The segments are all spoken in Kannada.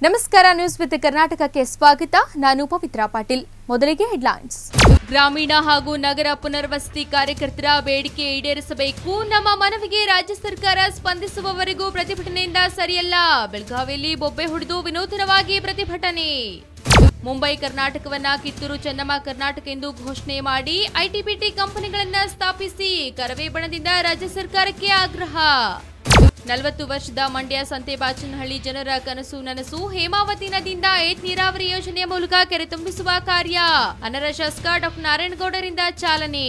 ನಮಸ್ಕಾರ ನ್ಯೂಸ್ ವಿತ್ ಕರ್ನಾಟಕಕ್ಕೆ ಸ್ವಾಗತ ನಾನು ಪವಿತ್ರ ಪಾಟೀಲ್ ಮೊದಲಿಗೆ ಹೆಡ್ಲೈನ್ಸ್ ಗ್ರಾಮೀಣ ಹಾಗೂ ನಗರ ಪುನರ್ವಸತಿ ಕಾರ್ಯಕರ್ತರ ಬೇಡಿಕೆ ಈಡೇರಿಸಬೇಕು ನಮ್ಮ ಮನವಿಗೆ ರಾಜ್ಯ ಸರ್ಕಾರ ಸ್ಪಂದಿಸುವವರೆಗೂ ಪ್ರತಿಭಟನೆಯಿಂದ ಸರಿಯಲ್ಲ ಬೆಳಗಾವಿಯಲ್ಲಿ ಬೊಬ್ಬೆ ಹೊಡೆದು ವಿನೂತನವಾಗಿ ಪ್ರತಿಭಟನೆ ಮುಂಬೈ ಕರ್ನಾಟಕವನ್ನ ಕಿತ್ತೂರು ಚೆನ್ನಮ್ಮ ಕರ್ನಾಟಕ ಎಂದು ಘೋಷಣೆ ಮಾಡಿ ಐಟಿಬಿಟಿ ಕಂಪನಿಗಳನ್ನ ಸ್ಥಾಪಿಸಿ ಕರವೇ ಬಣದಿಂದ ರಾಜ್ಯ ಸರ್ಕಾರಕ್ಕೆ ಆಗ್ರಹ ನಲವತ್ತು ವರ್ಷದ ಮಂಡ್ಯ ಸಂತೆಬಾಚನಹಳ್ಳಿ ಜನರ ಕನಸು ನನಸು ಹೇಮಾವತಿ ನದಿಯಿಂದ ಏತ್ ನೀರಾವರಿ ಯೋಜನೆಯ ಮೂಲಕ ಕೆರೆ ತುಂಬಿಸುವ ಕಾರ್ಯ ಅನರ ಶಾಸಕ ಡಾಕ್ಟರ್ ನಾರಾಯಣಗೌಡರಿಂದ ಚಾಲನೆ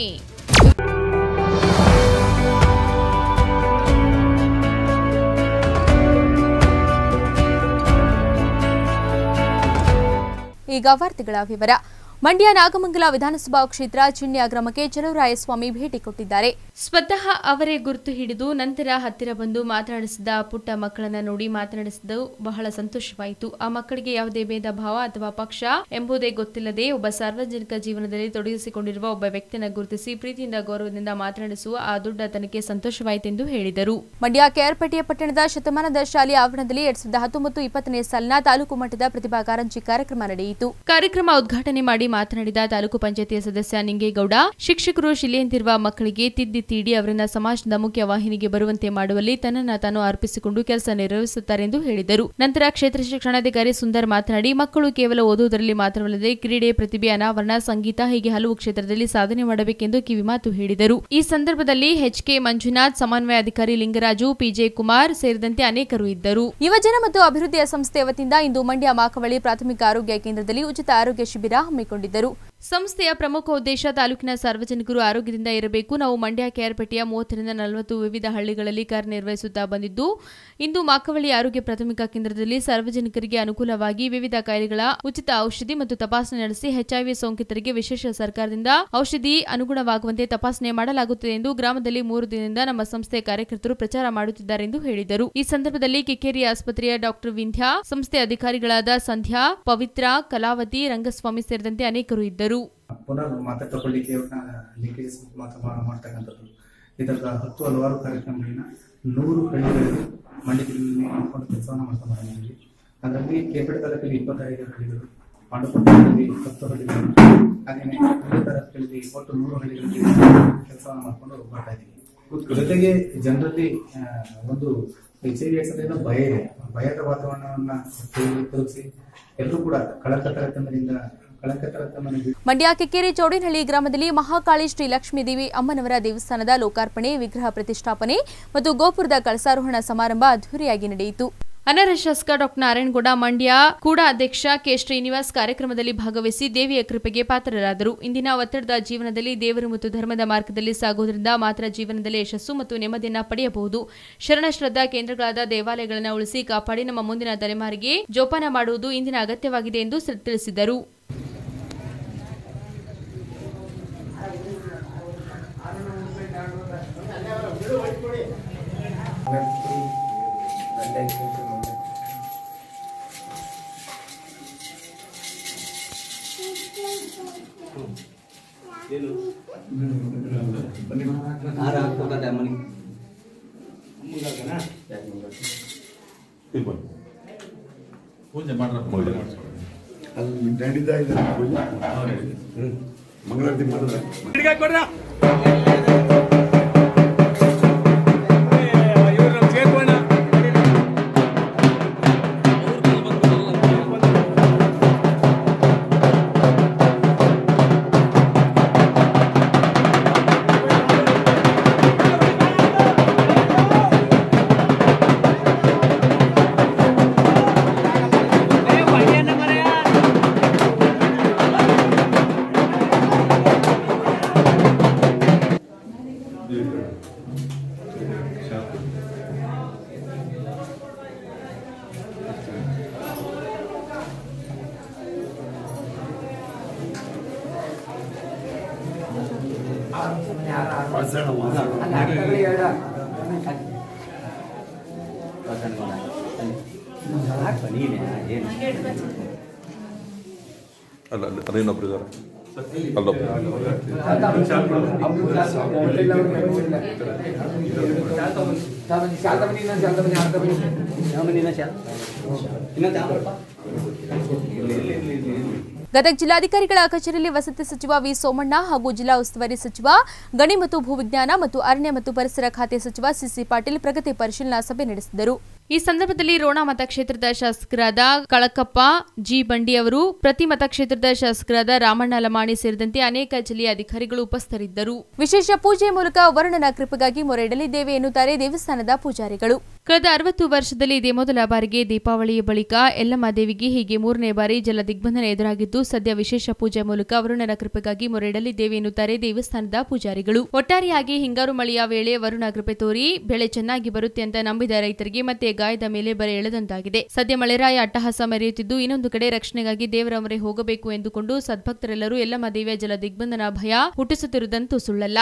ಈಗ ವಾರ್ತೆಗಳ ವಿವರ ಮಂಡ್ಯ ನಾಗಮಂಗಲ ವಿಧಾನಸಭಾ ಕ್ಷೇತ್ರ ಚಿಣ್ಯ ಗ್ರಾಮಕ್ಕೆ ಚಲುವರಾಯಸ್ವಾಮಿ ಭೇಟಿ ಕೊಟ್ಟಿದ್ದಾರೆ ಸ್ವತಃ ಅವರೇ ಗುರುತು ಹಿಡಿದು ನಂತರ ಹತ್ತಿರ ಬಂದು ಮಾತನಾಡಿಸಿದ ಪುಟ್ಟ ಮಕ್ಕಳನ್ನ ನೋಡಿ ಮಾತನಾಡಿಸಿದ್ದು ಬಹಳ ಸಂತೋಷವಾಯಿತು ಆ ಮಕ್ಕಳಿಗೆ ಯಾವುದೇ ಭೇದ ಭಾವ ಅಥವಾ ಪಕ್ಷ ಎಂಬುದೇ ಗೊತ್ತಿಲ್ಲದೆ ಒಬ್ಬ ಸಾರ್ವಜನಿಕ ಜೀವನದಲ್ಲಿ ತೊಡಗಿಸಿಕೊಂಡಿರುವ ಒಬ್ಬ ವ್ಯಕ್ತಿಯನ್ನು ಗುರುತಿಸಿ ಪ್ರೀತಿಯಿಂದ ಗೌರವದಿಂದ ಮಾತನಾಡಿಸುವ ಆ ದೊಡ್ಡ ತನಗೆ ಸಂತೋಷವಾಯಿತೆಂದು ಹೇಳಿದರು ಮಂಡ್ಯ ಕೆಆರ್ಪೇಟೆಯ ಪಟ್ಟಣದ ಶತಮಾನದ ಶಾಲೆಯ ಆವರಣದಲ್ಲಿ ಎರಡ್ ಸಾವಿರದ ಹತ್ತೊಂಬತ್ತು ಇಪ್ಪತ್ತನೇ ಸಾಲಿನ ತಾಲೂಕು ಮಟ್ಟದ ಪ್ರತಿಭಾ ಕಾರಂಜಿ ಕಾರ್ಯಕ್ರಮ ನಡೆಯಿತು ಕಾರ್ಯಕ್ರಮ ಉದ್ಘಾಟನೆ ಮಾಡಿ ಮಾತನಾಡಿದ ತಾಲೂಕು ಪಂಚಾಯತಿಯ ಸದಸ್ಯ ನಿಂಗೇಗೌಡ ಶಿಕ್ಷಕರು ಶಿಲೆಯಂತಿರುವ ಮಕ್ಕಳಿಗೆ ತಿದ್ದಿ ತೀಡಿ ಅವರನ್ನ ಸಮಾಜದ ಮುಖ್ಯ ವಾಹಿನಿಗೆ ಬರುವಂತೆ ಮಾಡುವಲ್ಲಿ ತನ್ನನ್ನ ತಾನು ಅರ್ಪಿಸಿಕೊಂಡು ಕೆಲಸ ನಿರ್ವಹಿಸುತ್ತಾರೆಂದು ಹೇಳಿದರು ನಂತರ ಕ್ಷೇತ್ರ ಶಿಕ್ಷಣಾಧಿಕಾರಿ ಸುಂದರ್ ಮಾತನಾಡಿ ಮಕ್ಕಳು ಕೇವಲ ಓದುವುದರಲ್ಲಿ ಮಾತ್ರವಲ್ಲದೆ ಕ್ರೀಡೆ ಪ್ರತಿಭೆ ಅನಾವರಣ ಸಂಗೀತ ಹೀಗೆ ಹಲವು ಕ್ಷೇತ್ರದಲ್ಲಿ ಸಾಧನೆ ಮಾಡಬೇಕೆಂದು ಕಿವಿಮಾತು ಹೇಳಿದರು ಈ ಸಂದರ್ಭದಲ್ಲಿ ಎಚ್ಕೆ ಮಂಜುನಾಥ್ ಸಮನ್ವಯಾಧಿಕಾರಿ ಲಿಂಗರಾಜು ಪಿಜೆ ಕುಮಾರ್ ಸೇರಿದಂತೆ ಅನೇಕರು ಇದ್ದರು ಯುವಜನ ಮತ್ತು ಅಭಿವೃದ್ಧಿಯ ಸಂಸ್ಥೆ ವತಿಯಿಂದ ಇಂದು ಮಂಡ್ಯ ಮಾಕವಳ್ಳಿ ಪ್ರಾಥಮಿಕ ಆರೋಗ್ಯ ಕೇಂದ್ರದಲ್ಲಿ ಉಚಿತ ಆರೋಗ್ಯ ಶಿಬಿರ ಹಮ್ಮಿಕೊಂಡಿದ್ದರು ಸಂಸ್ಥೆಯ ಪ್ರಮುಖ ಉದ್ದೇಶ ತಾಲೂಕಿನ ಸಾರ್ವಜನಿಕರು ಆರೋಗ್ಯದಿಂದ ಇರಬೇಕು ನಾವು ಮಂಡ್ಯ ಕೆಆರ್ಪೇಟೆಯ ಮೂವತ್ತರಿಂದ ನಲವತ್ತು ವಿವಿಧ ಹಳ್ಳಿಗಳಲ್ಲಿ ಕಾರ್ಯನಿರ್ವಹಿಸುತ್ತಾ ಬಂದಿದ್ದು ಇಂದು ಮಾಕವಳ್ಳಿ ಆರೋಗ್ಯ ಪ್ರಾಥಮಿಕ ಕೇಂದ್ರದಲ್ಲಿ ಸಾರ್ವಜನಿಕರಿಗೆ ಅನುಕೂಲವಾಗಿ ವಿವಿಧ ಕಾಯಿಲೆಗಳ ಉಚಿತ ಔಷಧಿ ಮತ್ತು ತಪಾಸಣೆ ನಡೆಸಿ ಎಚ್ಐವಿ ಸೋಂಕಿತರಿಗೆ ವಿಶೇಷ ಸರ್ಕಾರದಿಂದ ಔಷಧಿ ಅನುಗುಣವಾಗುವಂತೆ ತಪಾಸಣೆ ಮಾಡಲಾಗುತ್ತದೆ ಎಂದು ಗ್ರಾಮದಲ್ಲಿ ಮೂರು ದಿನದಿಂದ ನಮ್ಮ ಸಂಸ್ಥೆಯ ಕಾರ್ಯಕರ್ತರು ಪ್ರಚಾರ ಮಾಡುತ್ತಿದ್ದಾರೆ ಎಂದು ಹೇಳಿದರು ಈ ಸಂದರ್ಭದಲ್ಲಿ ಕಿಕ್ಕೇರಿ ಆಸ್ಪತ್ರೆಯ ಡಾಕ್ಟರ್ ವಿಂಧ್ಯಾ ಸಂಸ್ಥೆ ಅಧಿಕಾರಿಗಳಾದ ಸಂಧ್ಯಾ ಪವಿತ್ರ ಕಲಾವತಿ ರಂಗಸ್ವಾಮಿ ಸೇರಿದಂತೆ ಅನೇಕರು ಇದ್ದರು ಪುನರ್ ಮಾತೆ ತಗೊಳ್ಳಿಕ್ಕೆ ಅವ್ರನ್ನ ಲಿಂಕೇಜ್ ಮಾತ್ರ ಮಾ- ಮಾಡ್ತಕ್ಕಂಥದ್ದು ಇದರ ಹತ್ತು ಹಲವಾರು ಕಾರ್ಯಕ್ರಮಗಳನ್ನ ನೂರು ಹಳ್ಳಿಗಳಲ್ಲಿ ಮಂಡ್ಯದಲ್ಲಿ ಮಾಡ್ಕೊಂಡು ಕೆಲಸವನ್ನು ಮಾಡ್ತಾ ಬಂದಿದ್ದೀವಿ ಅದರಲ್ಲಿ ಕೇಪೇಟೆ ತಾಲೂಕಲ್ಲಿ ಇಪ್ಪತ್ತೈದು ಹಳ್ಳಿಗಳು ಪಾಂಡುಪುರದಲ್ಲಿ ಹತ್ತು ಹಳ್ಳಿಗಳು ಹಾಗೆಯೇ ವಿವಿಧ ತಾಲೂಕಲ್ಲಿ ಒಟ್ಟು ನೂರು ಹಳ್ಳಿಗಳಲ್ಲಿ ಕೆಲಸವನ್ನು ಮಾಡ್ಕೊಂಡು ಬರ್ತಾ ಇದ್ದೀವಿ ಜೊತೆಗೆ ಜನರಲ್ಲಿ ಆ, ಒಂದು ಎಚ್ ಐ ವಿ ಏಡ್ಸ್ ಭಯ ಇದೆ ಭಯದ ವಾತಾವರಣವನ್ನ ತೋರಿಸಿ ಎಲ್ಲರೂ ಕೂಡ ಕಳಕತನದಿಂದ ಕಳಕತನದಿಂದ ಬಿಟ್ಟು ಮಂಡ್ಯ ಕಿಕ್ಕೇರಿ ಚೌಡಿನಹಳ್ಳಿ ಗ್ರಾಮದಲ್ಲಿ ಮಹಾಕಾಳಿ ಶ್ರೀ ಲಕ್ಷ್ಮೀದೇವಿ ಅಮ್ಮನವರ ದೇವಸ್ಥಾನದ ಲೋಕಾರ್ಪಣೆ ವಿಗ್ರಹ ಪ್ರತಿಷ್ಠಾಪನೆ ಮತ್ತು ಗೋಪುರದ ಕಳಸಾರೋಹಣ ಸಮಾರಂಭ ಅದ್ದೂರಿಯಾಗಿ ನಡೆಯಿತು ಅನರ್ಹ ಶಾಸಕ ಡಾಕ್ಟರ್ ನಾರಾಯಣಗೌಡ ಮಂಡ್ಯ ಕೂಡ ಅಧ್ಯಕ್ಷ ಕೆ ಶ್ರೀನಿವಾಸ್ ಕಾರ್ಯಕ್ರಮದಲ್ಲಿ ಭಾಗವಹಿಸಿ ದೇವಿಯ ಕೃಪೆಗೆ ಪಾತ್ರರಾದರು ಇಂದಿನ ಒತ್ತಡದ ಜೀವನದಲ್ಲಿ ದೇವರು ಮತ್ತು ಧರ್ಮದ ಮಾರ್ಗದಲ್ಲಿ ಸಾಗುವುದರಿಂದ ಮಾತ್ರ ಜೀವನದಲ್ಲಿ ಯಶಸ್ಸು ಮತ್ತು ನೆಮ್ಮದಿಯನ್ನ ಪಡೆಯಬಹುದು ಶರಣ ಶ್ರದ್ಧಾ ಕೇಂದ್ರಗಳಾದ ದೇವಾಲಯಗಳನ್ನು ಉಳಿಸಿ ಕಾಪಾಡಿ ನಮ್ಮ ಮುಂದಿನ ತಲೆಮಾರಿಗೆ ಜೋಪಾನ ಮಾಡುವುದು ಇಂದಿನ ಅಗತ್ಯವಾಗಿದೆ ಎಂದು ಸ- ತಿಳಿಸಿದರು ಹಾರ ಹಾಕ್ಬೇಕಂತ ಅಮ್ಮನಿಗೆ ಪೂಜೆ ಮಾಡ್ರಪ್ಪ ಅಲ್ಲಿ ನಡೀತಾ ಇದೆ ಪೂಜೆ ಮಂಗಳಾರತಿ ಮಾಡಿದ್ರೆ ನೀನೆ ಏನು ಅಲ್ಲ ಅಲ್ಲ ಅದೇನೊಬ್ರು ಇದಾರೆ ಗದಗ ಜಿಲ್ಲಾಧಿಕಾರಿಗಳ ಕಚೇರಿಯಲ್ಲಿ ವಸತಿ ಸಚಿವ ವಿ ಸೋಮಣ್ಣ ಹಾಗೂ ಜಿಲ್ಲಾ ಉಸ್ತುವಾರಿ ಸಚಿವ ಗಣಿ ಮತ್ತು ಭೂವಿಜ್ಞಾನ ಮತ್ತು ಅರಣ್ಯ ಮತ್ತು ಪರಿಸರ ಖಾತೆ ಸಚಿವ ಸಿಸಿ ಪಾಟೀಲ್ ಪ್ರಗತಿ ಪರಿಶೀಲನಾ ಸಭೆ ನಡೆಸಿದರು ಈ ಸಂದರ್ಭದಲ್ಲಿ ರೋಣ ಮತಕ್ಷೇತ್ರದ ಶಾಸಕರಾದ ಕಳಕಪ್ಪ ಜಿ ಬಂಡಿ ಅವರು ಪ್ರತಿ ಮತಕ್ಷೇತ್ರದ ಶಾಸಕರಾದ ರಾಮಣ್ಣ ಲಮಾಣಿ ಸೇರಿದಂತೆ ಅನೇಕ ಜಿಲ್ಲೆಯ ಅಧಿಕಾರಿಗಳು ಉಪಸ್ಥಿತರಿದ್ದರು ವಿಶೇಷ ಪೂಜೆ ಮೂಲಕ ವರುಣನ ಕೃಪೆಗಾಗಿ ಮೊರೆ ಇಡಲಿದ್ದೇವೆ ಎನ್ನುತ್ತಾರೆ ದೇವಸ್ಥಾನದ ಪೂಜಾರಿಗಳು ಕಳೆದ ಅರವತ್ತು ವರ್ಷದಲ್ಲಿ ಇದೇ ಮೊದಲ ಬಾರಿಗೆ ದೀಪಾವಳಿಯ ಬಳಿಕ ಯಲ್ಲಮ್ಮ ದೇವಿಗೆ ಹೀಗೆ ಮೂರನೇ ಬಾರಿ ಜಲ ದಿಗ್ಬಂಧನ ಎದುರಾಗಿದ್ದು ಸದ್ಯ ವಿಶೇಷ ಪೂಜೆ ಮೂಲಕ ವರುಣನ ಕೃಪೆಗಾಗಿ ಮೊರೆ ಇಡಲಿದ್ದೇವೆ ಎನ್ನುತ್ತಾರೆ ದೇವಸ್ಥಾನದ ಪೂಜಾರಿಗಳು ಒಟ್ಟಾರೆಯಾಗಿ ಹಿಂಗಾರು ಮಳೆಯ ವೇಳೆ ವರುಣ ಕೃಪೆ ತೋರಿ ಬೆಳೆ ಚೆನ್ನಾಗಿ ಬರುತ್ತೆ ಅಂತ ನಂಬಿದ ರೈತರಿಗೆ ಮತ್ತೆ ಗಾಯದ ಮೇಲೆ ಬರೆ ಎಳೆದಂತಾಗಿದೆ ಸದ್ಯ ಮಳೆರಾಯ ಅಟ್ಟಹಾಸ ಮೆರೆಯುತ್ತಿದ್ದು ಇನ್ನೊಂದು ಕಡೆ ರಕ್ಷಣೆಗಾಗಿ ದೇವರ ಮೊರೆ ಹೋಗಬೇಕು ಎಂದುಕೊಂಡು ಸದ್ಭಕ್ತರೆಲ್ಲರೂ ಯಲ್ಲಮ್ಮ ದೇವಿಯ ಜಲ ದಿಗ್ಬಂಧನ ಭಯ ಹುಟ್ಟಿಸುತ್ತಿರುವುದಂತೂ ಸುಳ್ಳಲ್ಲ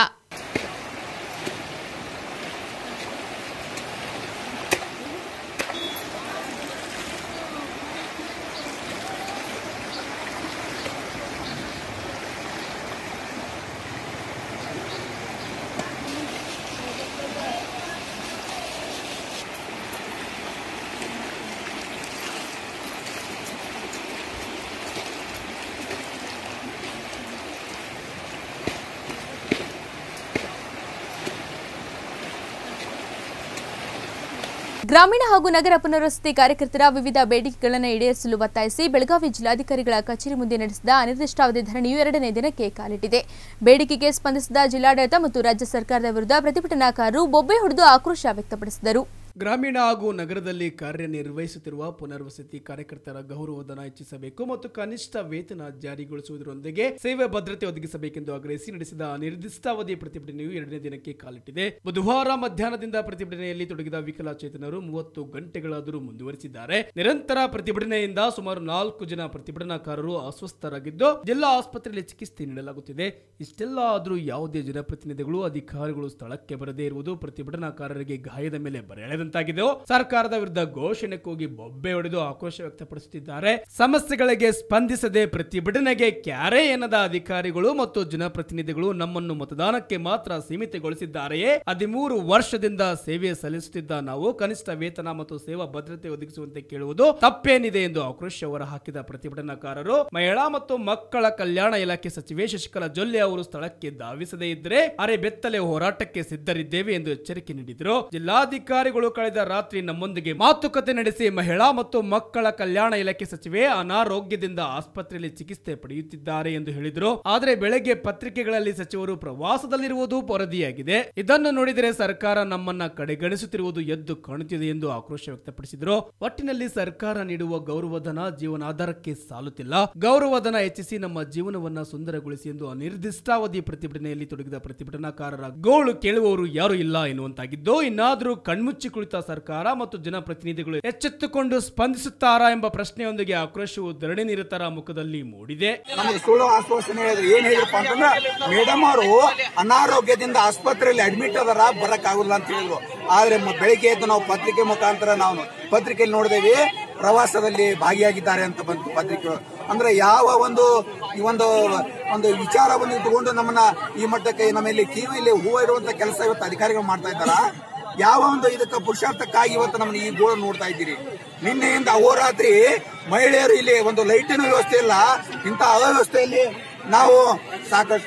ಗ್ರಾಮೀಣ ಹಾಗೂ ನಗರ ಪುನರ್ವಸತಿ ಕಾರ್ಯಕರ್ತರ ವಿವಿಧ ಬೇಡಿಕೆಗಳನ್ನು ಈಡೇರಿಸಲು ಒತ್ತಾಯಿಸಿ ಬೆಳಗಾವಿ ಜಿಲ್ಲಾಧಿಕಾರಿಗಳ ಕಚೇರಿ ಮುಂದೆ ನಡೆಸಿದ ಅನಿರ್ದಿಷ್ಟಾವಧಿ ಧರಣಿಯು ಎರಡನೇ ದಿನಕ್ಕೆ ಕಾಲಿಟ್ಟಿದೆ ಬೇಡಿಕೆಗೆ ಸ್ಪಂದಿಸಿದ ಜಿಲ್ಲಾಡಳಿತ ಮತ್ತು ರಾಜ್ಯ ಸರ್ಕಾರದ ವಿರುದ್ಧ ಪ್ರತಿಭಟನಾಕಾರರು ಬೊಬ್ಬೆ ಹೊಡೆದು ಆಕ್ರೋಶ ವ್ಯಕ್ತಪಡಿಸಿದರು ಗ್ರಾಮೀಣ ಹಾಗೂ ನಗರದಲ್ಲಿ ಕಾರ್ಯನಿರ್ವಹಿಸುತ್ತಿರುವ ಪುನರ್ವಸತಿ ಕಾರ್ಯಕರ್ತರ ಗೌರವಧನ ಹೆಚ್ಚಿಸಬೇಕು ಮತ್ತು ಕನಿಷ್ಠ ವೇತನ ಜಾರಿಗೊಳಿಸುವುದರೊಂದಿಗೆ ಸೇವೆ ಭದ್ರತೆ ಒದಗಿಸಬೇಕೆಂದು ಆಗ್ರಹಿಸಿ ನಡೆಸಿದ ಅನಿರ್ದಿಷ್ಟಾವಧಿ ಪ್ರತಿಭಟನೆಯು ಎರಡನೇ ದಿನಕ್ಕೆ ಕಾಲಿಟ್ಟಿದೆ ಬುಧವಾರ ಮಧ್ಯಾಹ್ನದಿಂದ ಪ್ರತಿಭಟನೆಯಲ್ಲಿ ತೊಡಗಿದ ವಿಕಲಚೇತನರು ಮೂವತ್ತು ಗಂಟೆಗಳಾದರೂ ಮುಂದುವರಿಸಿದ್ದಾರೆ ನಿರಂತರ ಪ್ರತಿಭಟನೆಯಿಂದ ಸುಮಾರು ನಾಲ್ಕು ಜನ ಪ್ರತಿಭಟನಾಕಾರರು ಅಸ್ವಸ್ಥರಾಗಿದ್ದು ಜಿಲ್ಲಾ ಆಸ್ಪತ್ರೆಯಲ್ಲಿ ಚಿಕಿತ್ಸೆ ನೀಡಲಾಗುತ್ತಿದೆ ಇಷ್ಟೆಲ್ಲ ಆದರೂ ಯಾವುದೇ ಜನಪ್ರತಿನಿಧಿಗಳು ಅಧಿಕಾರಿಗಳು ಸ್ಥಳಕ್ಕೆ ಬರದೇ ಇರುವುದು ಪ್ರತಿಭಟನಾಕಾರರಿಗೆ ಗಾಯದ ಮೇಲೆ ಬರೆಳೆದಂತಾಗಿದೆ ಸರ್ಕಾರದ ವಿರುದ್ಧ ಘೋಷಣೆ ಕೂಗಿ ಬೊಬ್ಬೆ ಹೊಡೆದು ಆಕ್ರೋಶ ವ್ಯಕ್ತಪಡಿಸುತ್ತಿದ್ದಾರೆ ಸಮಸ್ಯೆಗಳಿಗೆ ಸ್ಪಂದಿಸದೆ ಪ್ರತಿಭಟನೆಗೆ ಕ್ಯಾರೆ ಎನ್ನದ ಅಧಿಕಾರಿಗಳು ಮತ್ತು ಜನಪ್ರತಿನಿಧಿಗಳು ನಮ್ಮನ್ನು ಮತದಾನಕ್ಕೆ ಮಾತ್ರ ಸೀಮಿತಗೊಳಿಸಿದ್ದಾರೆಯೇ ಹದಿಮೂರು ವರ್ಷದಿಂದ ಸೇವೆ ಸಲ್ಲಿಸುತ್ತಿದ್ದ ನಾವು ಕನಿಷ್ಠ ವೇತನ ಮತ್ತು ಸೇವಾ ಭದ್ರತೆ ಒದಗಿಸುವಂತೆ ಕೇಳುವುದು ತಪ್ಪೇನಿದೆ ಎಂದು ಆಕ್ರೋಶ ಹೊರಹಾಕಿದ ಪ್ರತಿಭಟನಾಕಾರರು ಮಹಿಳಾ ಮತ್ತು ಮಕ್ಕಳ ಕಲ್ಯಾಣ ಇಲಾಖೆ ಸಚಿವೆ ಶಶಿಕಲಾ ಜೊಲ್ಲೆ ಅವರು ಸ್ಥಳಕ್ಕೆ ಧಾವಿಸದೇ ಇದ್ದರೆ ಅರೆ ಬೆತ್ತಲೆ ಹೋರಾಟಕ್ಕೆ ಸಿದ್ಧರಿದ್ದೇವೆ ಎಂದು ಎಚ್ಚರಿಕೆ ನೀಡಿದರು ಜಿಲ್ಲಾಧಿಕಾರಿಗಳು ಕಳೆದ ರಾತ್ರಿ ನಮ್ಮೊಂದಿಗೆ ಮಾತುಕತೆ ನಡೆಸಿ ಮಹಿಳಾ ಮತ್ತು ಮಕ್ಕಳ ಕಲ್ಯಾಣ ಇಲಾಖೆ ಸಚಿವೆ ಅನಾರೋಗ್ಯದಿಂದ ಆಸ್ಪತ್ರೆಯಲ್ಲಿ ಚಿಕಿತ್ಸೆ ಪಡೆಯುತ್ತಿದ್ದಾರೆ ಎಂದು ಹೇಳಿದರು ಆದರೆ ಬೆಳಗ್ಗೆ ಪತ್ರಿಕೆಗಳಲ್ಲಿ ಸಚಿವರು ಪ್ರವಾಸದಲ್ಲಿರುವುದು ವರದಿಯಾಗಿದೆ ಇದನ್ನು ನೋಡಿದರೆ ಸರ್ಕಾರ ನಮ್ಮನ್ನ ಕಡೆಗಣಿಸುತ್ತಿರುವುದು ಎದ್ದು ಕಾಣುತ್ತಿದೆ ಎಂದು ಆಕ್ರೋಶ ವ್ಯಕ್ತಪಡಿಸಿದರು ಒಟ್ಟಿನಲ್ಲಿ ಸರ್ಕಾರ ನೀಡುವ ಗೌರವಧನ ಜೀವನಾಧಾರಕ್ಕೆ ಸಾಲುತ್ತಿಲ್ಲ ಗೌರವಧನ ಹೆಚ್ಚಿಸಿ ನಮ್ಮ ಜೀವನವನ್ನ ಸುಂದರಗೊಳಿಸಿ ಎಂದು ಅನಿರ್ದಿಷ್ಟಾವಧಿ ಪ್ರತಿಭಟನೆಯಲ್ಲಿ ತೊಡಗಿದ ಪ್ರತಿಭಟನಾಕಾರರ ಗೋಳು ಕೇಳುವವರು ಯಾರು ಇಲ್ಲ ಎನ್ನುವಂತಾಗಿದ್ದು ಇನ್ನಾದರೂ ಕಣ್ಮುಚ್ಚಿ ಕುಳಿತ ಸರ್ಕಾರ ಮತ್ತು ಜನಪ್ರತಿನಿಧಿಗಳು ಎಚ್ಚೆತ್ತುಕೊಂಡು ಸ್ಪಂದಿಸುತ್ತಾರಾ ಎಂಬ ಪ್ರಶ್ನೆಯೊಂದಿಗೆ ಆಕ್ರೋಶವು ಧರಣಿ ನಿರತರ ಮುಖದಲ್ಲಿ ಮೂಡಿದೆ ನಮಗೆ ಸುಳ್ಳು ಆಶ್ವಾಸನೆ ಹೇಳಿದ್ರು ಏನ್ ಹೇಳಿದ್ರಪ್ಪ ಅಂತಂದ್ರೆ ಮೇಡಮ್ ಅವರು ಅನಾರೋಗ್ಯದಿಂದ ಆಸ್ಪತ್ರೆಯಲ್ಲಿ ಅಡ್ಮಿಟ್ ಅದರ ಬರಕ್ ಆಗುದಿಲ್ಲ ಅಂತ ಹೇಳಿದ್ರು ಆದ್ರೆ ಮ- ಬೆಳಿಗ್ಗೆ ಎದ್ದು ನಾವು ಪತ್ರಿಕೆ ಮುಖಾಂತರ ನಾವು ಪತ್ರಿಕೆಯಲ್ಲಿ ನೋಡಿದೇವಿ ಪ್ರವಾಸದಲ್ಲಿ ಭಾಗಿಯಾಗಿದ್ದಾರೆ ಅಂತ ಬಂತು ಪತ್ರಿಕೆ ಅಂದ್ರೆ ಯಾವ ಒಂದು ಈ ಒಂದು ಒಂದು ವಿಚಾರವನ್ನು ಇಟ್ಟುಕೊಂಡು ನಮ್ಮನ್ನ ಈ ಮಟ್ಟಕ್ಕೆ ನಮ್ಮಲ್ಲಿ ಕಿವಿಯಲ್ಲಿ ಹೂವು ಇಡುವಂತ ಕೆಲಸ ಇವತ್ತು ಅಧಿಕಾರಿಗಳು ಮಾಡ್ತಾ ಇದ್ದಾರಾ ಯಾವ ಒಂದು ಇದಕ್ಕೆ ಪುರುಷಾರ್ಥಕ್ಕಾಗಿ ಇವತ್ತು ನಮ್ಮನ್ನ ಈ ಗೋಳು ನೋಡ್ತಾ ಇದ್ದೀರಿ ನಿನ್ನೆಯಿಂದ ಅಹೋರಾತ್ರಿ ಮಹಿಳೆಯರು ಇಲ್ಲಿ ಒಂದು ಲೈಟಿನ ವ್ಯವಸ್ಥೆ ಇಲ್ಲ ಇಂಥ ಅವ್ಯವಸ್ಥೆಯಲ್ಲಿ ನಾವು ಸಾಕಷ್ಟು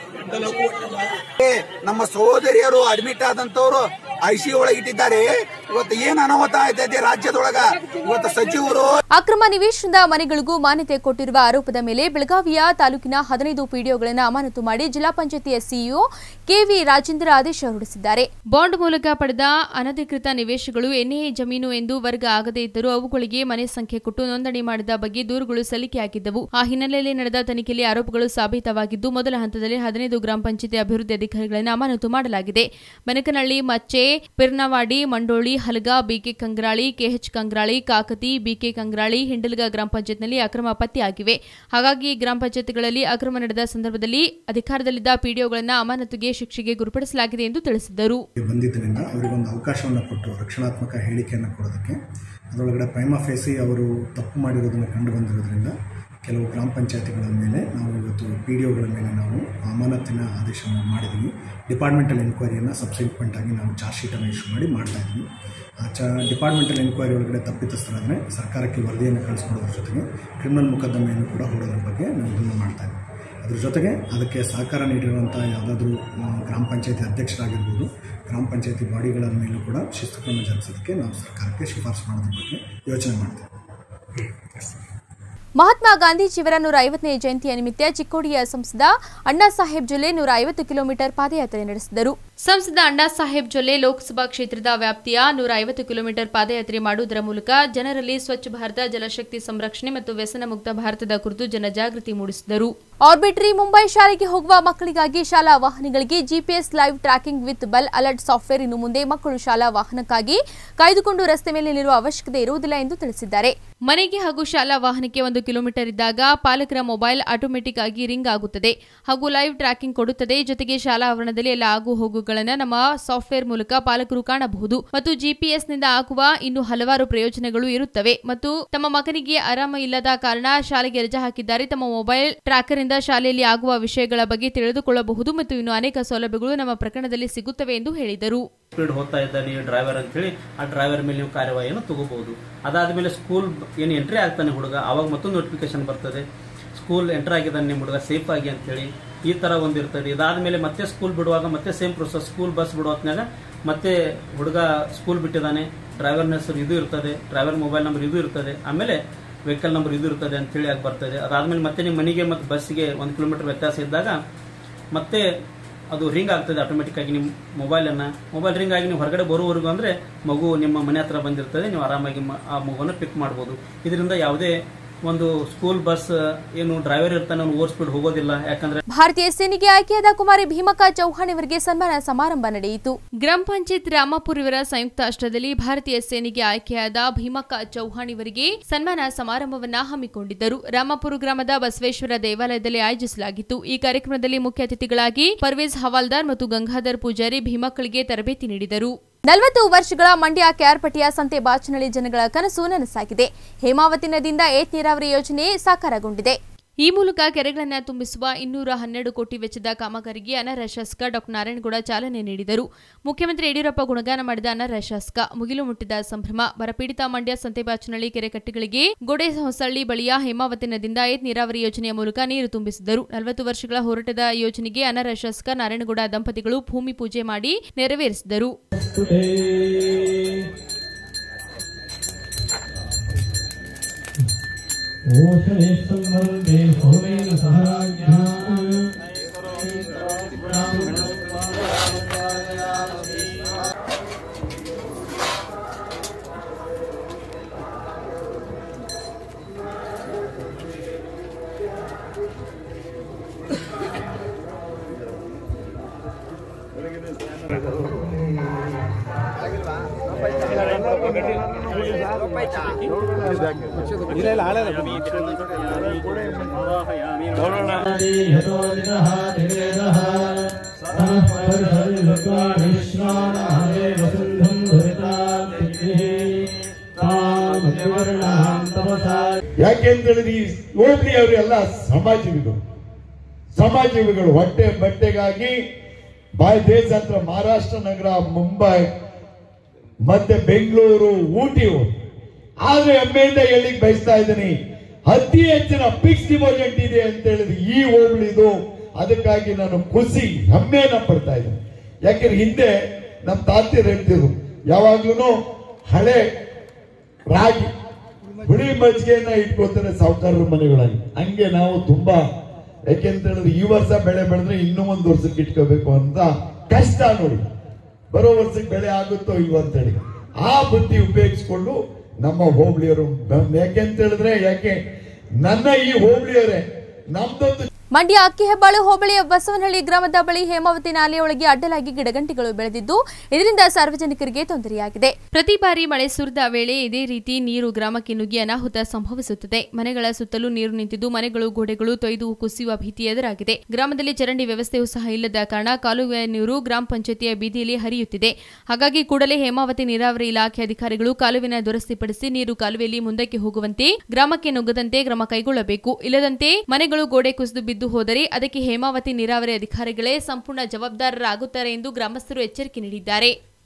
ಏ, ನಮ್ಮ ಸಹೋದರಿಯರು ಅಡ್ಮಿಟ್ ಆದಂತವ್ರು ಐಸಿ ಒಳಗೆ ಇಟ್ಟಿದ್ದಾರೆ ಇವತ್ತು ಏನ್ ಅನಾಹುತ ಆಯ್ತೈತೆ ರಾಜ್ಯದೊಳಗ ಇವತ್ತು ಸಚಿವರು ಅಕ್ರಮ ನಿವೇಶನದ ಮನೆಗಳಿಗೂ ಮಾನ್ಯತೆ ಕೊಟ್ಟಿರುವ ಆರೋಪದ ಮೇಲೆ ಬೆಳಗಾವಿಯ ತಾಲೂಕಿನ ಹದಿನೈದು ಪಿಡಿಒಗಳನ್ನು ಅಮಾನತು ಮಾಡಿ ಜಿಲ್ಲಾ ಪಂಚಾಯತಿಯ ಸಿಇಒ ಕೆವಿ ರಾಜೇಂದ್ರ ಆದೇಶ ಹೊರಡಿಸಿದ್ದಾರೆ ಬಾಂಡ್ ಮೂಲಕ ಪಡೆದ ಅನಧಿಕೃತ ನಿವೇಶಗಳು ಎನ್ಎಎ ಜಮೀನು ಎಂದು ವರ್ಗ ಆಗದೇ ಇದ್ದರೂ ಅವುಗಳಿಗೆ ಮನೆ ಸಂಖ್ಯೆ ಕೊಟ್ಟು ನೋಂದಣಿ ಮಾಡಿದ ಬಗ್ಗೆ ದೂರುಗಳು ಸಲ್ಲಿಕೆಯಾಗಿದ್ದವು ಆ ಹಿನ್ನೆಲೆಯಲ್ಲಿ ನಡೆದ ತನಿಖೆಯಲ್ಲಿ ಆರೋಪಗಳು ಸಾಬೀತವಾಗಿದ್ದು ಮೊದಲ ಹಂತದಲ್ಲಿ ಹದಿನೈದು ಗ್ರಾಮ ಪಂಚಾಯತಿ ಅಭಿವೃದ್ಧಿ ಅಧಿಕಾರಿಗಳನ್ನು ಅಮಾನತು ಮಾಡಲಾಗಿದೆ Benakanahalli Machhe Piranwadi Mandoli Halaga BK Kangrali KH Kangrali Kakati BK Kangrali Hindalga ಗ್ರಾಮ ಪಂಚಾಯತ್ನಲ್ಲಿ ಅಕ್ರಮ ಪತ್ತೆಯಾಗಿವೆ ಹಾಗಾಗಿ ಗ್ರಾಮ ಪಂಚಾಯತ್ಗಳಲ್ಲಿ ಅಕ್ರಮ ನಡೆದ ಸಂದರ್ಭದಲ್ಲಿ ಅಧಿಕಾರದಲ್ಲಿದ್ದ ಪಿಡಿಒಗಳನ್ನು ಅಮಾನತುಗೆ ಶಿಕ್ಷೆಗೆ ಗುರುಪಡಿಸಲಾಗಿದೆ ಎಂದು ತಿಳಿಸಿದರು ಬಂದಿದ್ದರಿಂದ ಅವರಿಗೊಂದು ಅವಕಾಶವನ್ನು ಕೊಟ್ಟು ರಕ್ಷಣಾತ್ಮಕ ಹೇಳಿಕೆಯನ್ನು ಕೊಡೋದಕ್ಕೆ ಅದರೊಳಗಡೆ ಪ್ರೈಮ ಫೇಸಿ ಅವರು ತಪ್ಪು ಮಾಡಿರೋದನ್ನು ಕಂಡು ಬಂದಿರೋದ್ರಿಂದ ಕೆಲವು ಗ್ರಾಮ ಪಂಚಾಯತಿಗಳ ಮೇಲೆ ನಾವು ಇವತ್ತು ಪಿ ಡಿ ಒಗಳ ಮೇಲೆ ನಾವು ಅಮಾನತಿನ ಆದೇಶವನ್ನು ಮಾಡಿದ್ದೀವಿ ಡಿಪಾರ್ಟ್ಮೆಂಟಲ್ ಎನ್ಕ್ವೈರಿಯನ್ನು ಸಬ್ಸಿಕ್ವೆಂಟ್ ಆಗಿ ನಾವು ಚಾರ್ಜ್ ಶೀಟನ್ನು ಇಶ್ಯೂ ಮಾಡಿ ಮಾಡ್ತಾ ಇದ್ದೀವಿ ಆ ಚ ಡಿಪಾರ್ಟ್ಮೆಂಟಲ್ ಎನ್ಕ್ವೈರಿ ಒಳಗಡೆ ತಪ್ಪಿತಸ್ಥರಾದರೆ ಸರ್ಕಾರಕ್ಕೆ ವರದಿಯನ್ನು ಕಳಿಸ್ಕೊಡೋದ್ರ ಜೊತೆಗೆ ಕ್ರಿಮಿನಲ್ ಮೊಕದ್ದಮೆಯನ್ನು ಕೂಡ ಹೂಡೋದ್ರ ಬಗ್ಗೆ ನಾವು ಇದನ್ನು ಮಾಡ್ತಾ ಇದ್ದೀವಿ ಅದ್ರ ಜೊತೆಗೆ ಅದಕ್ಕೆ ಸಹಕಾರ ನೀಡಿರುವಂಥ ಯಾವುದಾದ್ರೂ ಗ್ರಾಮ ಪಂಚಾಯತಿ ಅಧ್ಯಕ್ಷರಾಗಿರ್ಬೋದು ಗ್ರಾಮ ಪಂಚಾಯತಿ ಬಾಡಿಗಳ ಮೇಲೂ ಕೂಡ ಶಿಸ್ತು ಕ್ರಮ ಜರುಗಿಸೋದಕ್ಕೆ ನಾವು ಸರ್ಕಾರಕ್ಕೆ ಶಿಫಾರಸು ಮಾಡೋದ್ರ ಬಗ್ಗೆ ಯೋಚನೆ ಮಾಡ್ತೇವೆ ಮಹಾತ್ಮ ಗಾಂಧೀಜಿಯವರ ನೂರ ಐವತ್ತನೇ ಜಯಂತಿಯ ನಿಮಿತ್ತ ಚಿಕ್ಕೋಡಿಯ ಸಂಸದ ಅಣ್ಣಾ ಸಾಹೇಬ್ ಜೊಲ್ಲೆ ನೂರ ಐವತ್ತು ಕಿಲೋಮೀಟರ್ ಪಾದಯಾತ್ರೆ ನಡೆಸಿದರು ಸಂಸದ ಅಣ್ಣಾ ಸಾಹೇಬ್ ಜೊಲ್ಲೆ ಲೋಕಸಭಾ ಕ್ಷೇತ್ರದ ವ್ಯಾಪ್ತಿಯ ನೂರ ಐವತ್ತು ಕಿಲೋಮೀಟರ್ ಪಾದಯಾತ್ರೆ ಮಾಡುವುದರ ಮೂಲಕ ಜನರಲ್ಲಿ ಸ್ವಚ್ಛ ಭಾರತ ಜಲಶಕ್ತಿ ಸಂರಕ್ಷಣೆ ಮತ್ತು ವ್ಯಸನ ಮುಕ್ತ ಭಾರತದ ಕುರಿತು ಜನಜಾಗೃತಿ ಮೂಡಿಸಿದರು ಆರ್ಬಿಟ್ರಿ ಮುಂಬೈ ಶಾಲೆಗೆ ಹೋಗುವ ಮಕ್ಕಳಿಗಾಗಿ ಶಾಲಾ ವಾಹನಗಳಿಗೆ GPS live tracking with bell alert software ಇನ್ನು ಮುಂದೆ ಮಕ್ಕಳು ಶಾಲಾ ವಾಹನಕ್ಕಾಗಿ ಕಾಯ್ದುಕೊಂಡು ರಸ್ತೆ ಮೇಲೆ ನಿಲ್ಲುವ ಅವಶ್ಯಕತೆ ಇರುವುದಿಲ್ಲ ಎಂದು ತಿಳಿಸಿದ್ದಾರೆ ಮನೆಗೆ ಹಾಗೂ ಶಾಲಾ ವಾಹನಕ್ಕೆ ಒಂದು ಕಿಲೋಮೀಟರ್ ಇದ್ದಾಗ ಪಾಲಕರ ಮೊಬೈಲ್ ಆಟೋಮೆಟಿಕ್ ಆಗಿ ರಿಂಗ್ ಆಗುತ್ತದೆ ಹಾಗೂ ಲೈವ್ ಟ್ರ್ಯಾಕಿಂಗ್ ಕೊಡುತ್ತದೆ ಜೊತೆಗೆ ಶಾಲಾ ಆವರಣದಲ್ಲಿ ಎಲ್ಲ ಆಗು ಹೋಗುಗಳನ್ನು ನಮ್ಮ ಸಾಫ್ಟ್ವೇರ್ ಮೂಲಕ ಪಾಲಕರು ಕಾಣಬಹುದು ಮತ್ತು ಜಿಪಿಎಸ್ ನಿಂದ ಆಗುವ ಇನ್ನು ಹಲವಾರು ಪ್ರಯೋಜನಗಳು ಇರುತ್ತವೆ ಮತ್ತು ತಮ್ಮ ಮಗನಿಗೆ ಆರಾಮ ಇಲ್ಲದ ಕಾರಣ ಶಾಲೆಗೆ ರಜೆ ಹಾಕಿದ್ದಾರೆ ತಮ್ಮ ಮೊಬೈಲ್ ಟ್ರ್ಯಾಕರ್ ಇಂದ ಶಾಲೆಯಲ್ಲಿ ಆಗುವ ವಿಷಯಗಳ ಬಗ್ಗೆ ತಿಳಿದುಕೊಳ್ಳಬಹುದು ಮತ್ತು ಇನ್ನು ಅನೇಕ ಸೌಲಭ್ಯಗಳು ನಮ್ಮ ಪ್ರಕರಣದಲ್ಲಿ ಸಿಗುತ್ತವೆ ಎಂದು ಹೇಳಿದರು ಸ್ಪೀಡ್ ಹೋಗ್ತಾ ಇದ್ದಾನೆ ಡ್ರೈವರ್ ಅಂತ ಹೇಳಿ ಆ ಡ್ರೈವರ್ ಮೇಲೆ ನೀವು ಕಾರ್ಯವಾಹಿಯನ್ನು ತಗೋಬಹುದು ಅದಾದ್ಮೇಲೆ ಸ್ಕೂಲ್ ಏನು ಎಂಟ್ರಿ ಆಗ್ತಾನೆ ಹುಡುಗ ಅವಾಗ ಮತ್ತೊಂದು ನೋಟಿಫಿಕೇಶನ್ ಬರ್ತದೆ ಸ್ಕೂಲ್ ಎಂಟರ್ ಆಗಿದ್ದಾನೆ ನಿಮ್ಮ ಹುಡುಗ ಸೇಫ್ ಆಗಿ ಅಂತ ಹೇಳಿ ಈ ತರ ಒಂದು ಇರ್ತದೆ ಇದಾದ್ಮೇಲೆ ಮತ್ತೆ ಸ್ಕೂಲ್ ಬಿಡುವಾಗ ಮತ್ತೆ ಸೇಮ್ ಪ್ರೊಸೆಸ್ ಸ್ಕೂಲ್ ಬಸ್ ಬಿಡೋ ಹೊತ್ನ್ಯಾಗ ಮತ್ತೆ ಹುಡುಗ ಸ್ಕೂಲ್ ಬಿಟ್ಟಿದ್ದಾನೆ ಡ್ರೈವರ್ ಹೆಸರು ಇದು ಇರ್ತದೆ ಡ್ರೈವರ್ ಮೊಬೈಲ್ ನಂಬರ್ ಇದು ಇರ್ತದೆ ಆಮೇಲೆ ವೆಹಿಕಲ್ ನಂಬರ್ ಇದು ಇರ್ತದೆ ಅಂತ ಹೇಳಿ ಆಗಿ ಬರ್ತದೆ ಅದಾದ್ಮೇಲೆ ಮತ್ತೆ ನಿಮ್ಮ ಮನೆಗೆ ಮತ್ತು ಬಸ್ಸಿಗೆ ಒಂದು ಕಿಲೋಮೀಟರ್ ವ್ಯತ್ಯಾಸ ಇದ್ದಾಗ ಮತ್ತೆ ಅದು ರಿಂಗ್ ಆಗ್ತದೆ ಆಟೋಮೆಟಿಕ್ ಆಗಿ ನಿಮ್ಮ ಮೊಬೈಲನ್ನು ಮೊಬೈಲ್ ರಿಂಗ್ ಆಗಿ ನೀವು ಹೊರಗಡೆ ಬರುವವರೆಗೂ ಅಂದರೆ ಮಗು ನಿಮ್ಮ ಮನೆ ಹತ್ರ ಬಂದಿರ್ತದೆ ನೀವು ಆರಾಮಾಗಿ ಮ- ಆ ಮಗುವನ್ನು ಪಿಕ್ ಮಾಡ್ಬೋದು ಇದರಿಂದ ಯಾವುದೇ ಒಂದು ಸ್ಕೂಲ್ ಬಸ್ ಏನು ಡ್ರೈವರ್ ಇರ್ತಾನೆ ಅವ್ನು ಓವರ್ ಸ್ಪೀಡ್ ಹೋಗೋದಿಲ್ಲ ಯಾಕಂದ್ರೆ ಭಾರತೀಯ ಸೇನೆಗೆ ಆಯ್ಕೆಯಾದ ಕುಮಾರಿ ಭೀಮಕ್ಕ ಚೌಹಾಣ್ ಇವರಿಗೆ ಸನ್ಮಾನ ಸಮಾರಂಭ ನಡೆಯಿತು ಗ್ರಾಮ ಪಂಚಾಯತ್ ರಾಮಾಪುರ ಇವರ ಸಂಯುಕ್ತ ಅಷ್ಟದಲ್ಲಿ ಭಾರತೀಯ ಸೇನೆಗೆ ಆಯ್ಕೆಯಾದ ಭೀಮಕ್ಕ ಚೌಹಾಣ್ ಇವರಿಗೆ ಸನ್ಮಾನ ಸಮಾರಂಭವನ್ನ ಹಮ್ಮಿಕೊಂಡಿದ್ದರು ರಾಮಾಪುರ ಗ್ರಾಮದ ಬಸವೇಶ್ವರ ದೇವಾಲಯದಲ್ಲಿ ಆಯೋಜಿಸಲಾಗಿತ್ತು ಈ ಕಾರ್ಯಕ್ರಮದಲ್ಲಿ ಮುಖ್ಯ ಅತಿಥಿಗಳಾಗಿ ಪರ್ವೇಜ್ ಹವಾಲ್ದಾರ್ ಮತ್ತು ಗಂಗಾಧರ್ ಪೂಜಾರಿ ಭೀಮಕ್ಕಳಿಗೆ ತರಬೇತಿ ನೀಡಿದರು ನಲವತ್ತು ವರ್ಷಗಳ ಮಂಡ್ಯ ಕೆಆರ್ಪಟಿಯ ಸಂತೆ ಬಾಚನಹಳ್ಳಿ ಜನಗಳ ಕನಸು ನನಸಾಗಿದೆ ಹೇಮಾವತಿ ನದಿಯಿಂದ ಏತ್ ನೀರಾವರಿ ಯೋಜನೆ ಸಾಕಾರಗೊಂಡಿದೆ ಈ ಮೂಲಕ ಕೆರೆಗಳನ್ನು ತುಂಬಿಸುವ ಇನ್ನೂರ ಹನ್ನೆರಡು ಕೋಟಿ ವೆಚ್ಚದ ಕಾಮಗಾರಿಗೆ ಅನರ್ಹ ಶಾಸಕ ಡಾ ನಾರಾಯಣಗೌಡ ಚಾಲನೆ ನೀಡಿದರು ಮುಖ್ಯಮಂತ್ರಿ ಯಡಿಯೂರಪ್ಪ ಗುಣಗಾನ ಮಾಡಿದ ಅನರ್ಹ ಶಾಸಕ ಮುಗಿಲು ಮುಟ್ಟಿದ ಸಂಭ್ರಮ ಬರಪೀಡಿತ ಮಂಡ್ಯ ಸಂತೆಬಾಚನಹಳ್ಳಿ ಕೆರೆಕಟ್ಟೆಗಳಿಗೆ ಗೋಡೆ ಹೊಸಳ್ಳಿ ಬಳಿಯ ಹೇಮಾವತಿ ನದಿಯಿಂದ ಏತ್ ನೀರಾವರಿ ಯೋಜನೆಯ ಮೂಲಕ ನೀರು ತುಂಬಿಸಿದರು ನಲವತ್ತು ವರ್ಷಗಳ ಹೋರಾಟದ ಯೋಜನೆಗೆ ಅನರ್ಹ ಶಾಸಕ ನಾರಾಯಣಗೌಡ ದಂಪತಿಗಳು ಭೂಮಿ ಪೂಜೆ ಮಾಡಿ ನೆರವೇರಿಸಿದರು ಯಾಕೆ ಅಂತ ಹೇಳಿದ್ರೆ ಈ ಹೋಬಳಿ ಅವರೆಲ್ಲ ಸಮಾಜವಿಗಳು ಸಮಾಜವಿಗಳು ಹೊಟ್ಟೆ ಬಟ್ಟೆಗಾಗಿ ಬಾಯ್ ದೇಶಾಂತರ ಮಹಾರಾಷ್ಟ್ರ ನಗರ ಮುಂಬೈ ಮತ್ತೆ ಬೆಂಗಳೂರು ಊಟಿ ಹೋದ್ರು. ಆದ್ರೆ ಹೆಮ್ಮೆಯಿಂದ ಹೇಳಿಕ್ ಬಯಸ್ತಾ ಇದ್ದೀನಿ ಅತಿ ಹೆಚ್ಚಿನ ಫಿಕ್ಸ್ ಡಿಪಾಸಿಟ್ ಇದೆ ಅಂತ ಹೇಳಿದ್ರೆ ಈ ಹೋಬಳಿದು ಅದಕ್ಕಾಗಿ ನಾನು ಖುಷಿ ಹೆಮ್ಮೆಯನ್ನ ಪಡ್ತಾ ಇದ್ದೀನಿ ಯಾಕೆಂದ್ರೆ ಹಿಂದೆ ನಮ್ಮ ತಾತಿಯರು ಹೇಳ್ತಿದ್ರು ಯಾವಾಗ್ಲೂ ಹಳೆ ರಾಗಿ ಹುಳಿ ಮಜ್ಜಿಗೆಯನ್ನ ಇಟ್ಕೊಳ್ತಾರೆ ಸಾಹುಕಾರರ ಮನೆಗಳಾಗಿ ಹಂಗೆ ನಾವು ತುಂಬಾ ಯಾಕೆಂತ ಹೇಳಿದ್ರೆ ಈ ವರ್ಷ ಬೆಳೆ ಬೆಳೆದ್ರೆ ಇನ್ನೂ ಒಂದು ವರ್ಷಕ್ಕೆ ಇಟ್ಕೋಬೇಕು ಅಂತ ಕಷ್ಟ ನೋಡಿ ಬರೋ ವರ್ಷಕ್ಕೆ ಬೆಳೆ ಆಗುತ್ತೋ ಇಲ್ವೋ ಅಂತೇಳಿ ಆ ಬುದ್ಧಿ ಉಪಯೋಗಿಸ್ಕೊಂಡು ನಮ್ಮ ಹೋಬಳಿಯವರು ಯಾಕೆ ಅಂತ ಹೇಳಿದ್ರೆ ಯಾಕೆ ನನ್ನ ಈ ಹೋಬಳಿಯವರೇ ನಮ್ದೊಂದು ಮಂಡ್ಯ ಅಕ್ಕಿಹೆಬ್ಬಾಳು ಹೋಬಳಿಯ ಬಸವನಹಳ್ಳಿ ಗ್ರಾಮದ ಬಳಿ ಹೇಮಾವತಿ ನಾಲೆಯೊಳಗೆ ಅಡ್ಡಲಾಗಿ ಗಿಡಗಂಟಿಗಳು ಬೆಳೆದಿದ್ದು ಇದರಿಂದ ಸಾರ್ವಜನಿಕರಿಗೆ ತೊಂದರೆಯಾಗಿದೆ ಪ್ರತಿ ಬಾರಿ ಮಳೆ ಸುರಿದ ವೇಳೆ ಇದೇ ರೀತಿ ನೀರು ಗ್ರಾಮಕ್ಕೆ ನುಗ್ಗಿ ಅನಾಹುತ ಸಂಭವಿಸುತ್ತದೆ ಮನೆಗಳ ಸುತ್ತಲೂ ನೀರು ನಿಂತಿದ್ದು ಮನೆಗಳು ಗೋಡೆಗಳು ತೊಯ್ದು ಕುಸಿಯುವ ಭೀತಿ ಎದುರಾಗಿದೆ ಗ್ರಾಮದಲ್ಲಿ ಚರಂಡಿ ವ್ಯವಸ್ಥೆಯೂ ಸಹ ಇಲ್ಲದ ಕಾರಣ ಕಾಲುವೆ ನೀರು ಗ್ರಾಮ ಪಂಚಾಯತಿಯ ಬೀದಿಯಲ್ಲಿ ಹರಿಯುತ್ತಿದೆ ಹಾಗಾಗಿ ಕೂಡಲೇ ಹೇಮಾವತಿ ನೀರಾವರಿ ಇಲಾಖೆ ಅಧಿಕಾರಿಗಳು ಕಾಲುವೆನ ದುರಸ್ತಿಪಡಿಸಿ ನೀರು ಕಾಲುವೆಯಲ್ಲಿ ಮುಂದಕ್ಕೆ ಹೋಗುವಂತೆ ಗ್ರಾಮಕ್ಕೆ ನುಗ್ಗದಂತೆ ಕ್ರಮ ಕೈಗೊಳ್ಳಬೇಕು ಇಲ್ಲದಂತೆ ಮನೆಗಳು ಗೋಡೆ ಕುಸಿದು ಬಿದ್ದು ಹೋದರೆ ಅದಕ್ಕೆ ಹೇಮಾವತಿ ನೀರಾವರಿ ಅಧಿಕಾರಿಗಳೇ ಸಂಪೂರ್ಣ ಜವಾಬ್ದಾರರಾಗುತ್ತಾರೆ ಎಂದು ಗ್ರಾಮಸ್ಥರು ಎಚ್ಚರಿಕೆ ನೀಡಿದ್ದಾರೆ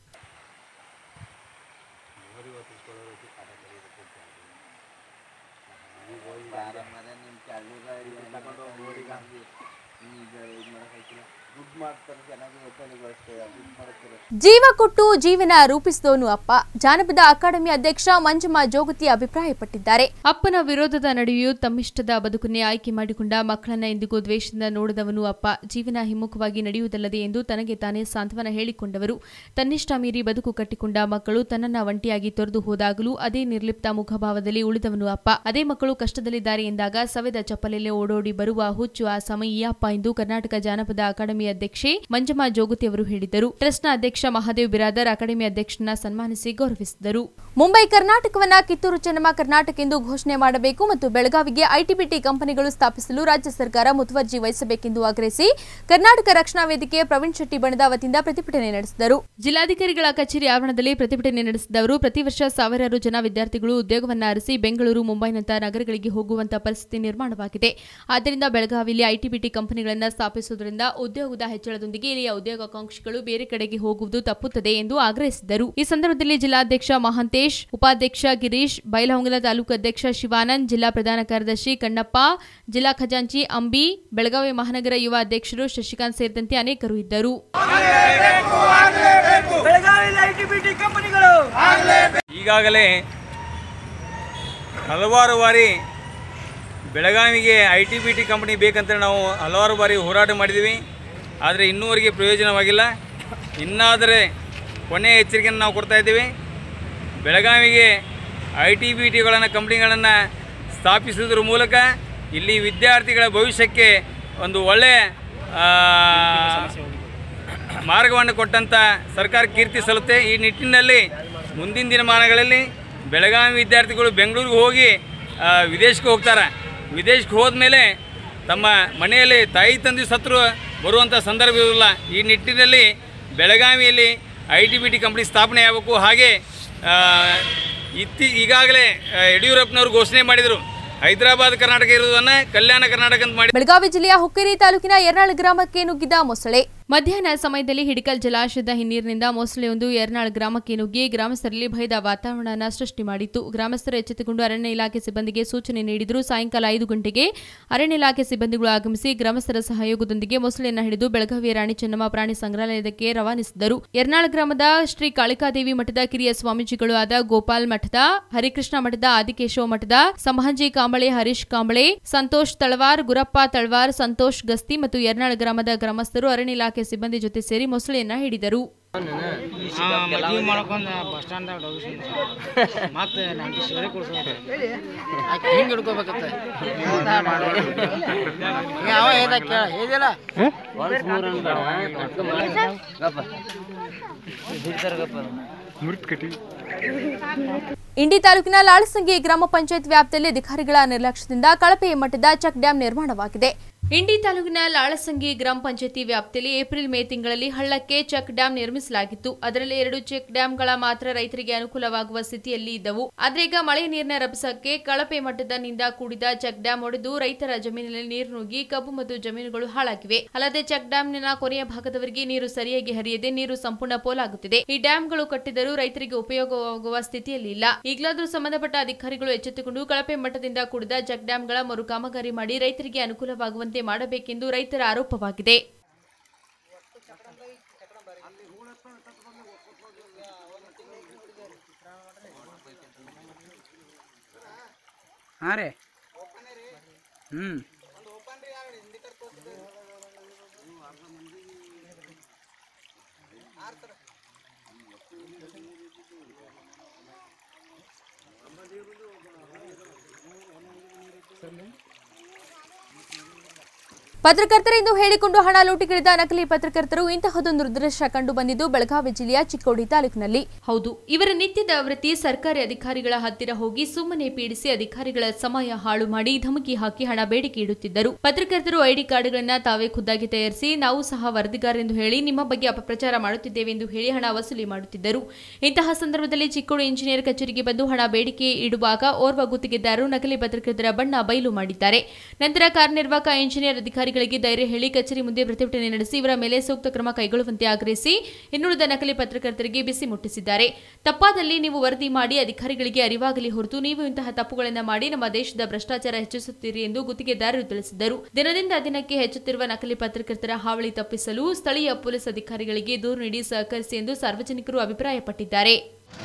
ಜೀವ ಕೊಟ್ಟು ಜೀವನ ರೂಪಿಸಿದವನು ಅಪ್ಪ ಜಾನಪದ ಅಕಾಡೆಮಿ ಅಧ್ಯಕ್ಷ ಮಂಜಮ್ಮ ಜೋಗತಿ ಅಭಿಪ್ರಾಯಪಟ್ಟಿದ್ದಾರೆ ಅಪ್ಪನ ವಿರೋಧದ ನಡುವೆಯೂ ತಮ್ಮಿಷ್ಟದ ಬದುಕನ್ನೇ ಆಯ್ಕೆ ಮಾಡಿಕೊಂಡ ಮಕ್ಕಳನ್ನ ಎಂದಿಗೂ ದ್ವೇಷದಿಂದ ನೋಡದವನು ಅಪ್ಪ ಜೀವನ ಹಿಮ್ಮುಖವಾಗಿ ನಡೆಯುವುದಲ್ಲದೆ ಎಂದು ತನಗೆ ತಾನೇ ಸಾಂತ್ವನ ಹೇಳಿಕೊಂಡವರು ತನ್ನಿಷ್ಟ ಮೀರಿ ಬದುಕು ಕಟ್ಟಿಕೊಂಡ ಮಕ್ಕಳು ತನ್ನನ್ನ ಒಂಟಿಯಾಗಿ ತೊರೆದು ಹೋದಾಗಲೂ ಅದೇ ನಿರ್ಲಿಪ್ತ ಮುಖಭಾವದಲ್ಲಿ ಉಳಿದವನು ಅಪ್ಪ ಅದೇ ಮಕ್ಕಳು ಕಷ್ಟದಲ್ಲಿದ್ದಾರೆ ಎಂದಾಗ ಸವೆದ ಚಪ್ಪಲಲ್ಲೇ ಓಡೋಡಿ ಬರುವ ಹುಚ್ಚು ಆ ಸಮಯ ಈ ಅಪ್ಪ ಎಂದು ಕರ್ನಾಟಕ ಜಾನಪದ ಅಕಾಡೆಮಿ ಅಧ್ಯಕ್ಷೆ ಮಂಜಮ್ಮ ಜೋಗತಿ ಅವರು ಹೇಳಿದರು ಟ್ರಸ್ಟ್ನ ಅಧ್ಯಕ್ಷ ಮಹಾದೇವ್ ಬಿರಾದರ್ ಅಕಾಡೆಮಿ ಅಧ್ಯಕ್ಷರನ್ನ ಸನ್ಮಾನಿಸಿ ಗೌರವಿಸಿದರು ಮುಂಬೈ ಕರ್ನಾಟಕವನ್ನ ಕಿತ್ತೂರು ಚೆನ್ನಮ್ಮ ಕರ್ನಾಟಕ ಎಂದು ಘೋಷಣೆ ಮಾಡಬೇಕು ಮತ್ತು ಬೆಳಗಾವಿಗೆ ಐಟಿಬಿಟಿ ಕಂಪನಿಗಳು ಸ್ಥಾಪಿಸಲು ರಾಜ್ಯ ಸರ್ಕಾರ ಮುತುವರ್ಜಿ ವಹಿಸಬೇಕೆಂದು ಆಗ್ರಹಿಸಿ ಕರ್ನಾಟಕ ರಕ್ಷಣಾ ವೇದಿಕೆ ಪ್ರವೀಣ್ ಶೆಟ್ಟಿ ಬಣದ ವತಿಯಿಂದ ಪ್ರತಿಭಟನೆ ನಡೆಸಿದರು ಜಿಲ್ಲಾಧಿಕಾರಿಗಳ ಕಚೇರಿ ಆವರಣದಲ್ಲಿ ಪ್ರತಿಭಟನೆ ನಡೆಸಿದವರು ಪ್ರತಿ ವರ್ಷ ಸಾವಿರಾರು ಜನ ವಿದ್ಯಾರ್ಥಿಗಳು ಉದ್ಯೋಗವನ್ನ ಅರಸಿ ಬೆಂಗಳೂರು ಮುಂಬೈನಂತಹ ನಗರಗಳಿಗೆ ಹೋಗುವಂತಹ ಪರಿಸ್ಥಿತಿ ನಿರ್ಮಾಣವಾಗಿದೆ ಆದ್ದರಿಂದ ಬೆಳಗಾವಿಯಲ್ಲಿ ಐಟಿಬಿಟಿ ಕಂಪನಿಗಳನ್ನು ಸ್ಥಾಪಿಸುವುದರಿಂದ ಉದ್ಯೋಗದ ಹೆಚ್ಚಳದೊಂದಿಗೆ ಇಲ್ಲಿಯ ಉದ್ಯೋಗಾಕಾಂಕ್ಷಿಗಳು ಬೇರೆ ಕಡೆಗೆ ಹೋಗುವುದು ತಪ್ಪುತ್ತದೆ ಎಂದು ಆಗ್ರಹಿಸಿದರು ಈ ಸಂದರ್ಭದಲ್ಲಿ ಜಿಲ್ಲಾಧ್ಯಕ್ಷ ಮಹಾಂತೇಶ್ ಉಪಾಧ್ಯಕ್ಷ ಗಿರೀಶ್ ಬೈಲಹೊಂಗಲ ತಾಲೂಕು ಅಧ್ಯಕ್ಷ ಶಿವಾನಂದ್ ಜಿಲ್ಲಾ ಪ್ರಧಾನ ಕಾರ್ಯದರ್ಶಿ ಕಣ್ಣಪ್ಪ ಜಿಲ್ಲಾ ಖಜಾಂಚಿ ಅಂಬಿ ಬೆಳಗಾವಿ ಮಹಾನಗರ ಯುವ ಅಧ್ಯಕ್ಷರು ಶಶಿಕಾಂತ್ ಸೇರಿದಂತೆ ಅನೇಕರು ಇದ್ದರು ಈಗಾಗಲೇ ಹಲವಾರು ಬಾರಿ ಬೆಳಗಾವಿಗೆ I T B T company ಬೇಕಂತ ನಾವು ಹಲವಾರು ಬಾರಿ ಹೋರಾಟ ಮಾಡಿದ್ದೀವಿ ಆದರೆ ಇನ್ನೂವರೆಗೆ ಪ್ರಯೋಜನವಾಗಿಲ್ಲ ಇನ್ನಾದರೆ ಕೊನೆಯ ಎಚ್ಚರಿಕೆಯನ್ನು ನಾವು ಕೊಡ್ತಾ ಇದ್ದೀವಿ ಬೆಳಗಾವಿಗೆ ಐ ಟಿ ಬಿ ಟಿಗಳನ್ನು ಕಂಪ್ನಿಗಳನ್ನು ಸ್ಥಾಪಿಸುವುದರ ಮೂಲಕ ಇಲ್ಲಿ ವಿದ್ಯಾರ್ಥಿಗಳ ಭವಿಷ್ಯಕ್ಕೆ ಒಂದು ಒಳ್ಳೆಯ ಆ, ಮಾರ್ಗವನ್ನು ಕೊಟ್ಟಂಥ ಸರ್ಕಾರ ಕೀರ್ತಿ ಸಲ್ಲುತ್ತೆ ಈ ನಿಟ್ಟಿನಲ್ಲಿ ಮುಂದಿನ ದಿನಮಾನಗಳಲ್ಲಿ ಬೆಳಗಾವಿ ವಿದ್ಯಾರ್ಥಿಗಳು ಬೆಂಗಳೂರಿಗೆ ಹೋಗಿ ಆ, ವಿದೇಶಕ್ಕೆ ಹೋಗ್ತಾರೆ ವಿದೇಶಕ್ಕೆ ಹೋದ್ಮೇಲೆ ತಮ್ಮ ಮನೆಯಲ್ಲಿ ತಾಯಿ ತಂದೆ ಸತ್ರು ಬರುವಂಥ ಸಂದರ್ಭ ಇರೋಲ್ಲ ಈ ನಿಟ್ಟಿನಲ್ಲಿ ಬೆಳಗಾವಿಯಲ್ಲಿ I T B T company ಸ್ಥಾಪನೆ ಆಗಬೇಕು ಹಾಗೆ ಆ, ಇತ್ತಿ ಈಗಾಗಲೇ ಆ, ಯಡಿಯೂರಪ್ಪನವರು ಘೋಷಣೆ ಮಾಡಿದರು ಹೈದರಾಬಾದ್ ಕರ್ನಾಟಕ ಇರುವುದನ್ನು ಕಲ್ಯಾಣ ಕರ್ನಾಟಕ ಅಂತ ಮಾಡಿ ಬೆಳಗಾವಿ ಜಿಲ್ಲೆಯ ಹುಕ್ಕೇರಿ ತಾಲೂಕಿನ ಯರ್ನಾಳ್ ಗ್ರಾಮಕ್ಕೆ ನುಗ್ಗಿದ ಮೊಸಳೆ ಮಧ್ಯಾಹ್ನ ಸಮಯದಲ್ಲಿ ಹಿಡಿಕಲ್ ಜಲಾಶಯದ ಹಿನ್ನೀರಿನಿಂದ ಮೊಸಳೆಯೊಂದು ಯರ್ನಾಳ್ ಗ್ರಾಮಕ್ಕೆ ನುಗ್ಗಿ ಗ್ರಾಮಸ್ಥರಲ್ಲಿ ಭಯದ ವಾತಾವರಣ ಸೃಷ್ಟಿ ಮಾಡಿತ್ತು ಗ್ರಾಮಸ್ಥರು ಎಚ್ಚೆತ್ತುಕೊಂಡು ಅರಣ್ಯ ಇಲಾಖೆ ಸಿಬ್ಬಂದಿಗೆ ಸೂಚನೆ ನೀಡಿದ್ರು ಸಾಯಂಕಾಲ ಐದು ಗಂಟೆಗೆ ಅರಣ್ಯ ಇಲಾಖೆ ಸಿಬ್ಬಂದಿಗಳು ಆಗಮಿಸಿ ಗ್ರಾಮಸ್ಥರ ಸಹಯೋಗದೊಂದಿಗೆ ಮೊಸಳೆಯನ್ನು ಹಿಡಿದು ಬೆಳಗಾವಿಯ ರಾಣಿ ಚೆನ್ನಮ್ಮ ಪ್ರಾಣಿ ಸಂಗ್ರಹಾಲಯಕ್ಕೆ ರವಾನಿಸಿದರು ಯರ್ನಾಳ್ ಗ್ರಾಮದ ಶ್ರೀ ಕಾಳಿಕಾದೇವಿ ಮಠದ ಕಿರಿಯ ಸ್ವಾಮೀಜಿಗಳು ಆದ ಗೋಪಾಲ್ ಮಠದ ಹರಿಕೃಷ್ಣ ಮಠದ ಆದಿಕೇಶವ ಮಠದ ಸಂಭಾಜಿ ಕಾಂಬಳೆ ಹರೀಶ್ ಕಾಂಬಳೆ ಸಂತೋಷ್ ತಳವಾರ್ ಗುರಪ್ಪ ತಳವಾರ್ ಸಂತೋಷ್ ಗಸ್ತಿ ಮತ್ತು ಯರ್ನಾಳ್ ಗ್ರಾಮದ ಗ್ರಾಮಸ್ಥರು ಅರಣ್ಯ ಇಲಾಖೆ ಸಿಬ್ಬಂದಿ ಜೊತೆ ಸೇರಿ ಮೊಸಳೆಯನ್ನ ಹಿಡಿದರು ಮದ್ವಿ ಮಾಡ್ಕೊಂಡ ಬಸ್ ಸ್ಟ್ಯಾಂಡ್ದಾಗ ಮತ್ತೆ ನೈಂಟಿ ಸೇರಿ ಕೊಡ್ಸೋದು ಆಕೆ ಹಿಂಗೆ ಹಿಡ್ಕೋಬೇಕತ್ತ ಯಾವ ಏದ ಕೇಳ ಏದಿಲ್ಲ ಇಂಡಿ ತಾಲೂಕಿನ ಲಾಳಸಂಗಿ ಗ್ರಾಮ ಪಂಚಾಯತ್ ವ್ಯಾಪ್ತಿಯಲ್ಲಿ ಅಧಿಕಾರಿಗಳ ನಿರ್ಲಕ್ಷ್ಯದಿಂದ ಕಳಪೆ ಮಟ್ಟದ ಚೆಕ್ ಡ್ಯಾಂ ನಿರ್ಮಾಣವಾಗಿದೆ ಇಂಡಿ ತಾಲೂಕಿನ ಲಾಳಸಂಗಿ ಗ್ರಾಮ ಪಂಚಾಯತಿ ವ್ಯಾಪ್ತಿಯಲ್ಲಿ ಏಪ್ರಿಲ್ ಮೇ ತಿಂಗಳಲ್ಲಿ ಹಳ್ಳಕ್ಕೆ ಚೆಕ್ ಡ್ಯಾಂ ನಿರ್ಮಿಸಲಾಗಿತ್ತು ಅದರಲ್ಲಿ ಎರಡು ಚೆಕ್ ಡ್ಯಾಂಗಳ ಮಾತ್ರ ರೈತರಿಗೆ ಅನುಕೂಲವಾಗುವ ಸ್ಥಿತಿಯಲ್ಲಿ ಇದ್ದವು ಆದ್ರೆ ಈಗ ಮಳೆ ನೀರಿನ ರಭಸಕ್ಕೆ ಕಳಪೆ ಮಟ್ಟದ ನಿಂದ ಕೂಡಿದ ಚೆಕ್ ಡ್ಯಾಂ ಒಡೆದು ರೈತರ ಜಮೀನಿನಲ್ಲಿ ನೀರು ನುಗ್ಗಿ ಕಬ್ಬು ಮತ್ತು ಜಮೀನುಗಳು ಹಾಳಾಗಿವೆ ಅಲ್ಲದೆ ಚೆಕ್ ಡ್ಯಾಂನ ಕೊನೆಯ ಭಾಗದವರೆಗೆ ನೀರು ಸರಿಯಾಗಿ ಹರಿಯದೆ ನೀರು ಸಂಪೂರ್ಣ ಪೋಲಾಗುತ್ತಿದೆ ಈ ಡ್ಯಾಂಗಳು ಕಟ್ಟಿದರೂ ರೈತರಿಗೆ ಉಪಯೋಗವಾಗುವ ಸ್ಥಿತಿಯಲ್ಲಿ ಇಲ್ಲ ಈಗಲಾದರೂ ಸಂಬಂಧಪಟ್ಟ ಅಧಿಕಾರಿಗಳು ಎಚ್ಚೆತ್ತುಕೊಂಡು ಕಳಪೆ ಮಟ್ಟದಿಂದ ಕೂಡಿದ ಚೆಕ್ ಡ್ಯಾಂಗಳ ಮರು ಕಾಮಗಾರಿ ಮಾಡಿ ರೈತರಿಗೆ ಅನುಕೂಲವಾಗುವಂತೆ ಮಾಡಬೇಕೆಂದು ರೈತರ ಆರೋಪವಾಗಿದೆ ಹಾಂ ರೀ ಹ್ಞೂ ಪತ್ರಕರ್ತರೆಂದು ಹೇಳಿಕೊಂಡು ಹಣ ಲೂಟಿಗಿಳಿದ ನಕಲಿ ಪತ್ರಕರ್ತರು ಇಂತಹದೊಂದು ದೃಶ್ಯ ಕಂಡು ಬಂದಿದ್ದು ಬೆಳಗಾವಿ ಜಿಲ್ಲೆಯ ಚಿಕ್ಕೋಡಿ ತಾಲೂಕಿನಲ್ಲಿ ಹೌದು ಇವರ ನಿತ್ಯದ ವೃತ್ತಿ ಸರ್ಕಾರಿ ಅಧಿಕಾರಿಗಳ ಹತ್ತಿರ ಹೋಗಿ ಸುಮ್ಮನೆ ಪೀಡಿಸಿ ಅಧಿಕಾರಿಗಳ ಸಮಯ ಹಾಳು ಮಾಡಿ ಧಮಕಿ ಹಾಕಿ ಹಣ ಬೇಡಿಕೆ ಇಡುತ್ತಿದ್ದರು ಪತ್ರಕರ್ತರು ಐಡಿ ಕಾರ್ಡ್ಗಳನ್ನ ತಾವೇ ಖುದ್ದಾಗಿ ತಯಾರಿಸಿ ನಾವು ಸಹ ವರದಿಗಾರರೆಂದು ಹೇಳಿ ನಿಮ್ಮ ಬಗ್ಗೆ ಅಪಪ್ರಚಾರ ಮಾಡುತ್ತಿದ್ದೇವೆ ಎಂದು ಹೇಳಿ ಹಣ ವಸೂಲಿ ಮಾಡುತ್ತಿದ್ದರು ಇಂತಹ ಸಂದರ್ಭದಲ್ಲಿ ಚಿಕ್ಕೋಡಿ ಇಂಜಿನಿಯರ್ ಕಚೇರಿಗೆ ಬಂದು ಹಣ ಬೇಡಿಕೆ ಇಡುವಾಗ ಓರ್ವ ಗುತ್ತಿಗೆದಾರರು ನಕಲಿ ಪತ್ರಕರ್ತರ ಬಣ್ಣ ಬಯಲು ಮಾಡಿದ್ದಾರೆ ನಂತರ ಕಾರ್ಯನಿರ್ವಾಹಕ ಇಂಜಿನಿಯರ್ ಅಧಿಕಾರಿಗಳಿಗೆ ಧೈರ್ಯ ಹೇಳಿ ಕಚೇರಿ ಮುಂದೆ ಪ್ರತಿಭಟನೆ ನಡೆಸಿ ಇವರ ಮೇಲೆ ಸೂಕ್ತ ಕ್ರಮ ಕೈಗೊಳ್ಳುವಂತೆ ಆಗ್ರಹಿಸಿ ಇನ್ನುಳಿದ ನಕಲಿ ಪತ್ರಕರ್ತರಿಗೆ ಬಿಸಿ ಮುಟ್ಟಿಸಿದ್ದಾರೆ ತಪ್ಪಾದಲ್ಲಿ ನೀವು ವರದಿ ಮಾಡಿ ಅಧಿಕಾರಿಗಳಿಗೆ ಅರಿವಾಗಲಿ ಹೊರತು ನೀವು ಇಂತಹ ತಪ್ಪುಗಳನ್ನು ಮಾಡಿ ನಮ್ಮ ದೇಶದ ಭ್ರಷ್ಟಾಚಾರ ಹೆಚ್ಚಿಸುತ್ತೀರಿ ಎಂದು ಗುತ್ತಿಗೆದಾರರು ತಿಳಿಸಿದರು ದಿನದಿಂದ ದಿನಕ್ಕೆ ಹೆಚ್ಚುತ್ತಿರುವ ನಕಲಿ ಪತ್ರಕರ್ತರ ಹಾವಳಿ ತಪ್ಪಿಸಲು ಸ್ಥಳೀಯ ಪೊಲೀಸ್ ಅಧಿಕಾರಿಗಳಿಗೆ ದೂರು ನೀಡಿ ಸಹಕರಿಸಿ ಎಂದು ಸಾರ್ವಜನಿಕರು ಅಭಿಪ್ರಾಯಪಟ್ಟಿದ್ದಾರೆ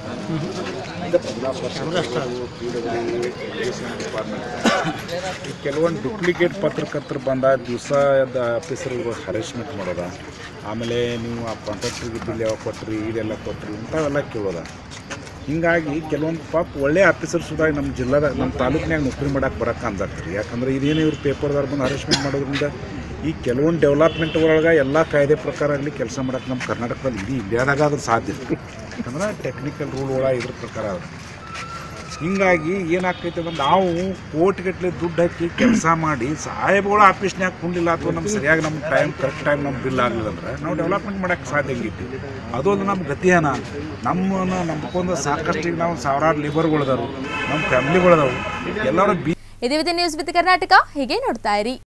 ಈ ಕೆಲವೊಂದು ಡುಪ್ಲಿಕೇಟ್ ಪತ್ರಕರ್ತರು ಬಂದ ದಿವಸ ಆಫೀಸರ್ಗಳು ಹರೇಸ್ಮೆಂಟ್ ಮಾಡೋದ ಆಮೇಲೆ ನೀವು ಆ ಕಾಂಟ್ರಾಕ್ಟ್ರಿಗೆ ಬಿಲ್ ಯಾವಾಗ ಕೊಟ್ರಿ ಇದೆಲ್ಲ ಕೊಟ್ರಿ ಇಂಥವೆಲ್ಲ ಕೇಳೋದ ಹಿಂಗಾಗಿ ಕೆಲವೊಂದು ಪಾಪ ಒಳ್ಳೆ ಆಫೀಸರ್ಸ್ ಸುಧಾ ನಮ್ಮ ಜಿಲ್ಲಾದ ನಮ್ಮ ತಾಲೂಕಿನಾಗ ನೌಕರಿ ಮಾಡಕ್ಕೆ ಬರಕ್ಕೆ ಅಂದಾಕ್ರಿ ಯಾಕಂದ್ರೆ ಇದೇನು ಇವ್ರು ಪೇಪರ್ದಾರ ಬಂದು ಹರೇಸ್ಮೆಂಟ್ ಮಾಡೋದ್ರಿಂದ ಈ ಕೆಲವೊಂದು ಡೆವಲಪ್ಮೆಂಟ್ ಒಳಗೆ ಎಲ್ಲ ಕಾಯ್ದೆ ಪ್ರಕಾರ ಆಗಲಿ ಕೆಲಸ ಮಾಡಕ್ಕೆ ನಮ್ಮ ಕರ್ನಾಟಕದಲ್ಲಿ ಇಡೀ ಇಂಡಿಯಾದಾಗ ಅದ್ರ ಸಾಧ್ಯ ಯಾಕಂದ್ರೆ ಟೆಕ್ನಿಕಲ್ ರೂಲ್ ಒಳಗೆ ಇದ್ರ ಪ್ರಕಾರ ಅದ ಹಿಂಗಾಗಿ ಏನಾಗ್ತೈತೆ ಅಂದ್ರೆ ನಾವು ಕೋಟಿಗಟ್ಟಲೆ ದುಡ್ಡು ಹಾಕಿ ಕೆಲಸ ಮಾಡಿ ಸಾಹೇಬ್ಗಳ ಆಫೀಸ್ನ್ಯಾಗ ಕುಂಡಿಲ್ಲ ಅಥವಾ ನಮ್ಗೆ ಸರಿಯಾಗಿ ನಮ್ಮ ಟೈಮ್ ಕರೆಕ್ಟ್ ಟೈಮ್ ನಮ್ಗೆ ಬಿಲ್ ಆಗಲಿಲ್ಲ ಅಂದ್ರೆ ನಾವು ಡೆವಲಪ್ಮೆಂಟ್ ಮಾಡೋಕ್ಕೆ ಸಾಧ್ಯ ಆಗಿತ್ತು ಅದು ಒಂದು ನಮ್ಮ ಗತಿಯೇನ ನಮ್ಮನ್ನು ನಂಬ್ಕೊಂಡು ಸಾಕಷ್ಟು ಈಗ ನಾವು ಸಾವಿರಾರು ಲೇಬರ್ಗಳದಾರು ನಮ್ಮ ಫ್ಯಾಮಿಲಿಗಳದಾವು ಎಲ್ಲರೂ ಬಿ ಇದೇ ನ್ಯೂಸ್ ವಿತ್ ಕರ್ನಾಟಕ ಹೀಗೆ ನೋಡ್ತಾ ಇರಿ